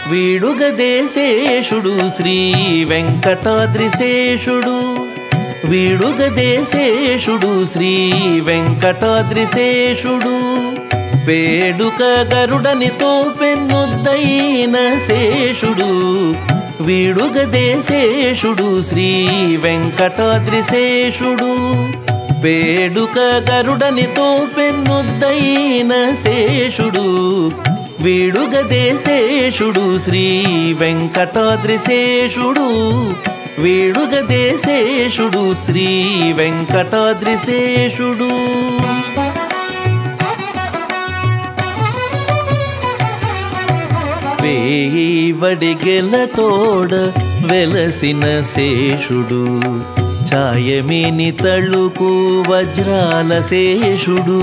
వీడుగదేశేషుడు శ్రీ వెంకటాద్రిశేషుడు వీడుగదేశేషుడు శ్రీ వెంకటాద్రిశేషుడు వేడుక గరుడనితో పెన్నుద్దైన శేషుడు వీడుగదేశేషుడు శ్రీ వెంకటాద్రిశేషుడు వేడుక గరుడనితో పెన్నుద్దైన శేషుడు వీడుగదేశేషుడు శ్రీ వెంకటాద్రిశేషుడు వీడుగదేశేషుడు శ్రీ వెంకటాద్రిశేషుడు వేయి వడిగెలతోడ వెలసిన శేషుడు ఛాయమిని తళుకు వజ్రాల శేషుడు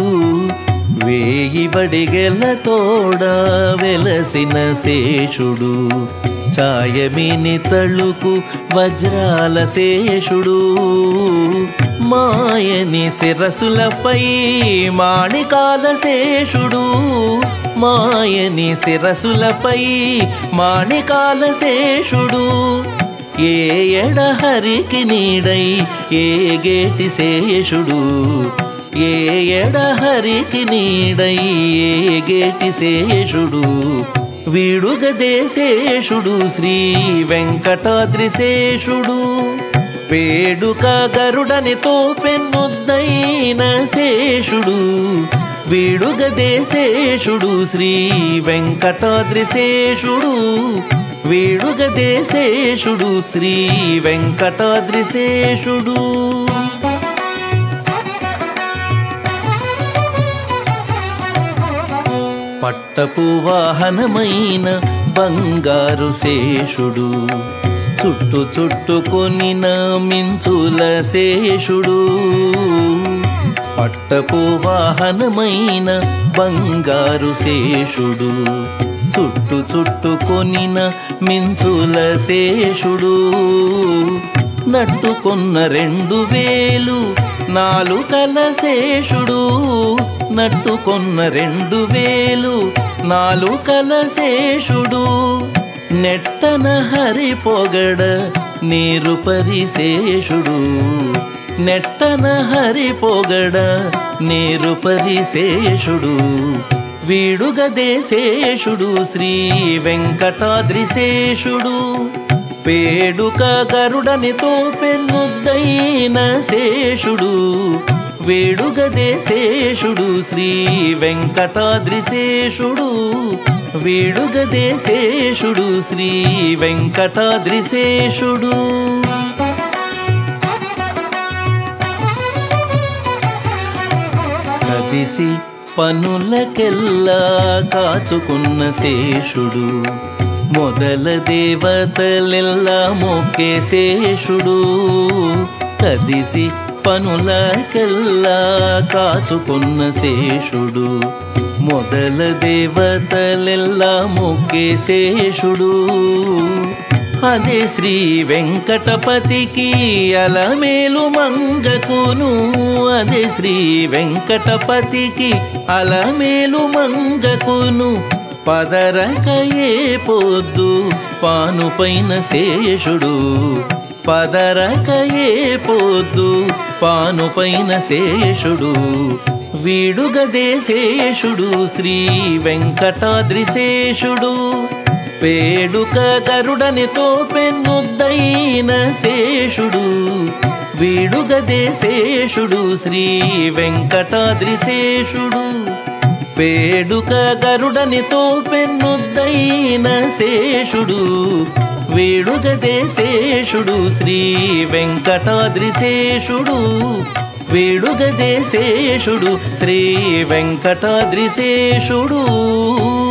వేయి వడిగెలతోడ వెలసిన శేషుడు ఛాయమిని తళుకు వజ్రాల శేషుడు మాయని శిరసులపై మాణికాల శేషుడు మాయని శిరసులపై మాణికాల శేషుడు ఏ ఎడహరికి నీడై ఏ గేటి శేషుడు ఏ ఎడహరికి నీడై ఏ గేటి శేషుడు వీడుగదేశేషుడు శ్రీ వెంకటాద్రిశేషుడు వేడుక గరుడనితో పెన్నుద్దైన శేషుడు వీడుగదేశేషుడు శ్రీ వెంకటాద్రిశేషుడు వీడుగదేశేషుడు శ్రీ వెంకటాద్రిశేషుడు పట్టపు వాహనమైన బంగారు శేషుడు చుట్టు చుట్టుకొనిన మించుల శేషుడు పట్టపు వాహనమైన బంగారు శేషుడు చుట్టు చుట్టుకొనిన మించుల శేషుడు నట్టుకున్న రెండు వేలు నాలుకల శేషుడు నట్టుకున్న రెండు వేలు నాలుకల శేషుడు నెట్టన హరి పొగడ నీరు పరిశేషుడు నెట్టన హరి పొగడ నీరు పరిశేషుడు వీడుగదేశేషుడు శ్రీ వెంకటాద్రిశేషుడు పేడుక గరుడనితో పెన్నుద్దైన శేషుడు వేడుగదేశేషుడు శ్రీ వెంకటాద్రిశేషుడు వేడుగదేశేషుడు శ్రీ వెంకటాద్రిశేషుడు కదిసి పనులకెల్లా కాచుకున్న శేషుడు మొదల దేవతలెల్లా మొక్కే శేషుడు కదిసి పనులకెల్లా కాచుకున్న శేషుడు మొదల దేవతలెల్లా మొక్కే శేషుడు అదే శ్రీ వెంకటపతికి అలమేలు మంగకును అదే శ్రీ వెంకటపతికి అలమేలు మంగకును పదరకయే పొద్దు పానుపైన శేషుడు పదరకయే పొద్దు పానుపైన శేషుడు వీడుగదేశేషుడు శ్రీ వెంకటాద్రిశేషుడు పేడుక గరుడనితో పెన్నుద్దైన శేషుడు వీడుగదేశేషుడు శ్రీ వెంకటాద్రిశేషుడు పేడుక గరుడనితో పెన్నుద్దైన శేషుడు వేడుగదేశేషుడు శ్రీ వెంకటాద్రిశేషుడు వేడుగదేశేషుడు శ్రీ వెంకటాద్రిశేషుడు